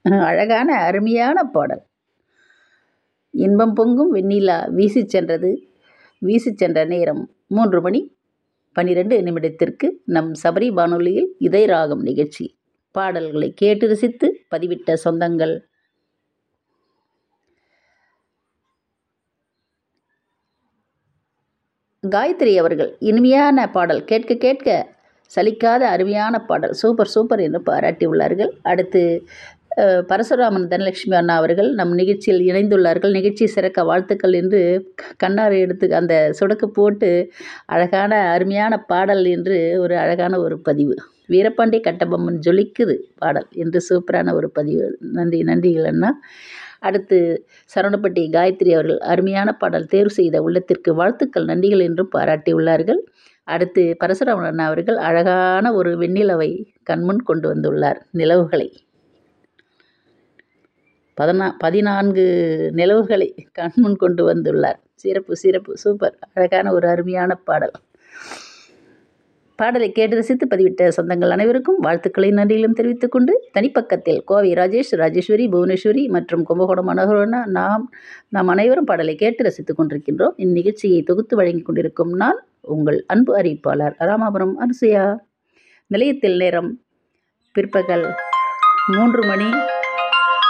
அழகான அருமையான பாடல் இன்பம் பொங்கும் வெண்ணிலா வீசி சென்றது வீசி சென்ற நேரம் மூன்று மணி பன்னிரெண்டு நிமிடத்திற்கு நம் சபரி வானொலியில் இதய ராகம் நிகழ்ச்சி பாடல்களை கேட்டு ரசித்து பதிவிட்ட சொந்தங்கள் காயத்ரி அவர்கள் இனிமையான பாடல் கேட்க கேட்க சலிக்காத அருமையான பாடல் சூப்பர் சூப்பர் என்று பாராட்டியுள்ளார்கள் அடுத்து அஹ், பரசுராமன் தனலட்சுமி அண்ணா அவர்கள் நம் நிகழ்ச்சியில் இணைந்துள்ளார்கள் நிகழ்ச்சி சிறக்க வாழ்த்துக்கள் என்று கண்ணார் எடுத்து அந்த சொடக்கு போட்டு அழகான அருமையான பாடல் என்று ஒரு அழகான ஒரு பதிவு வீரபாண்டி கட்டபொம்மன் ஜொலிக்குது பாடல் என்று சூப்பரான ஒரு பதிவு நன்றி நன்றிகள் அண்ணா அடுத்து சரவணப்பட்டி காயத்ரி அவர்கள் அருமையான பாடல் தேர்வு செய்த உள்ளத்திற்கு வாழ்த்துக்கள் நன்றிகள் என்றும் பாராட்டியுள்ளார்கள் அடுத்து பரசுராமன் அண்ணா அவர்கள் அழகான ஒரு வெண்ணிலவை கண்முன் கொண்டு வந்துள்ளார் நிலவுகளை பதினா பதினான்கு நிலவுகளை கண்முன் கொண்டு வந்துள்ளார் சிறப்பு சிறப்பு சூப்பர் அழகான ஒரு அருமையான பாடல் பாடலை கேட்டு ரசித்து பதிவிட்ட சொந்தங்கள் அனைவருக்கும் வாழ்த்துக்களை நன்றிகளும் தெரிவித்துக் கொண்டு தனிப்பக்கத்தில் கோவை ராஜேஷ் ராஜேஸ்வரி புவனேஸ்வரி மற்றும் கும்பகோணம் மனோகரனா நாம் நாம் அனைவரும் பாடலை கேட்டு ரசித்துக் கொண்டிருக்கின்றோம் இந்நிகழ்ச்சியை தொகுத்து வழங்கிக் கொண்டிருக்கும் நான் உங்கள் அன்பு அறிவிப்பாளர் ராமாபுரம் அனுசையா நிலையத்தில் நேரம் பிற்பகல் மூன்று மணி